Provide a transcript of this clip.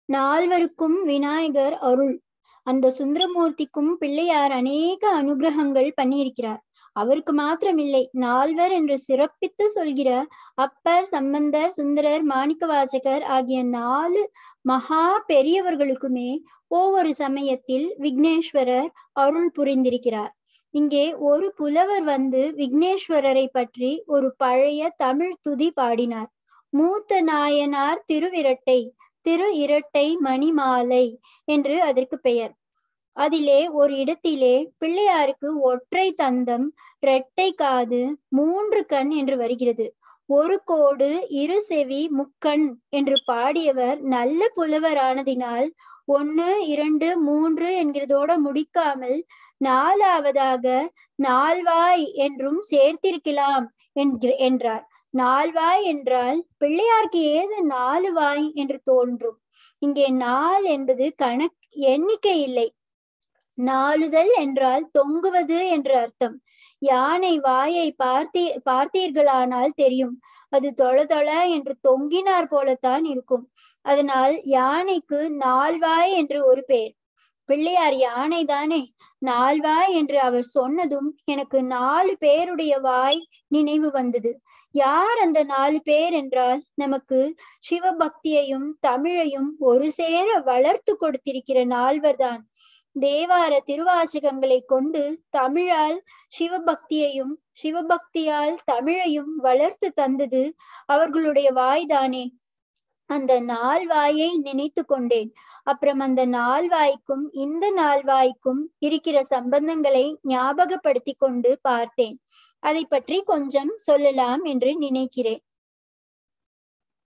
நால்வருக்கும் விநாயகர் அருள் அந்த சுந்தரமூர்த்திக்கும் பிள்ளையார் அநேக அனுகிரகங்கள் பண்ணியிருக்கிறார் அவருக்கு மாத்திரமில்லை நால்வர் என்று சிறப்பித்து சொல்கிற அப்பர் சம்பந்தர் சுந்தரர் மாணிக்கவாசகர் ஆகிய நாலு மகா பெரியவர்களுக்குமே ஒவ்வொரு சமயத்தில் விக்னேஸ்வரர் அருள் புரிந்திருக்கிறார் இங்கே ஒரு புலவர் வந்து விக்னேஸ்வரரை பற்றி ஒரு பழைய தமிழ் துதி பாடினார் மூத்த நாயனார் திருவிரட்டை திரு இரட்டை மணிமாலை என்று அதற்கு பெயர் அதிலே ஒரு இடத்திலே பிள்ளையாருக்கு ஒற்றை தந்தம் இரட்டை காது மூன்று கண் என்று வருகிறது ஒரு கோடு இரு செவி முக்கண் என்று பாடியவர் நல்ல புலவரானதினால் ஒன்னு இரண்டு மூன்று என்கிறதோட முடிக்காமல் நாலாவதாக நால்வாய் என்றும் சேர்த்திருக்கலாம் என்கிற என்றார் நால்வாய் என்றால் பிள்ளையாருக்கு ஏது நாலு வாய் என்று தோன்றும் இங்கே நாள் என்பது கணக் எண்ணிக்கை இல்லை நாளுதல் என்றால் தொங்குவது என்று அர்த்தம் யானை வாயை பார்த்தீ பார்த்தீர்களானால் தெரியும் அது தொள தொள என்று தொங்கினார் போலத்தான் இருக்கும் அதனால் யானைக்கு நால்வாய் என்று ஒரு பேர் பிள்ளையார் யானை தானே நால்வாய் என்று அவர் சொன்னதும் எனக்கு நாலு பேருடைய வாய் நினைவு வந்தது யார் அந்த நாலு பேர் என்றால் நமக்கு சிவபக்தியையும் தமிழையும் ஒரு சேர வளர்த்து கொடுத்திருக்கிற நால்வர்தான் தேவார திருவாசகங்களை கொண்டு தமிழால் சிவபக்தியையும் சிவபக்தியால் தமிழையும் வளர்த்து தந்தது அவர்களுடைய வாய்தானே அந்த நால்வாயை நினைத்து கொண்டேன் அப்புறம் அந்த நால்வாய்க்கும் இந்த நால்வாய்க்கும் இருக்கிற சம்பந்தங்களை ஞாபகப்படுத்தி கொண்டு பார்த்தேன் அதை பற்றி கொஞ்சம் சொல்லலாம் என்று நினைக்கிறேன்